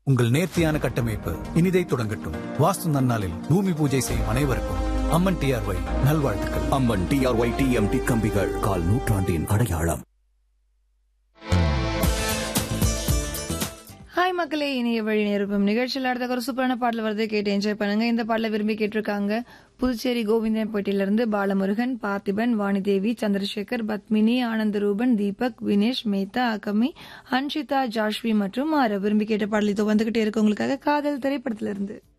உங்கள் நேர்த்தியான கட்டமைப்பு இனிதை தொடங்கட்டும் வாஸ்து நன்னாளில் பூமி பூஜை செய்யும் அனைவருக்கும் அம்மன் டிஆர்ஒய் நல்வாழ்த்துக்கள் அம்மன் டிஆர்ஒய் டிஎம்டி கம்பிகள் கால் நூற்றாண்டின் அடையாளம் ஹாய் மக்களே இணைய வழி நிருப்பம் நிகழ்ச்சியில் அடுத்த ஒரு சூப்பரான பாடல் வரதை கேட்டு என்ஜாய் பண்ணுங்க இந்த பாடலை விரும்பி கேட்டிருக்காங்க புதுச்சேரி கோவிந்தன்பேட்டையிலிருந்து பாலமுருகன் பார்த்திபன் வாணிதேவி சந்திரசேகர் பத்மினி ஆனந்தரூபன் தீபக் வினேஷ் மேத்தா அகமி ஹன்ஷிதா ஜாஷ்வி மற்றும் ஆர விரும்பி கேட்ட பாடல் இதோ வந்துகிட்டே இருக்கு உங்களுக்காக காதல் திரைப்படத்திலிருந்து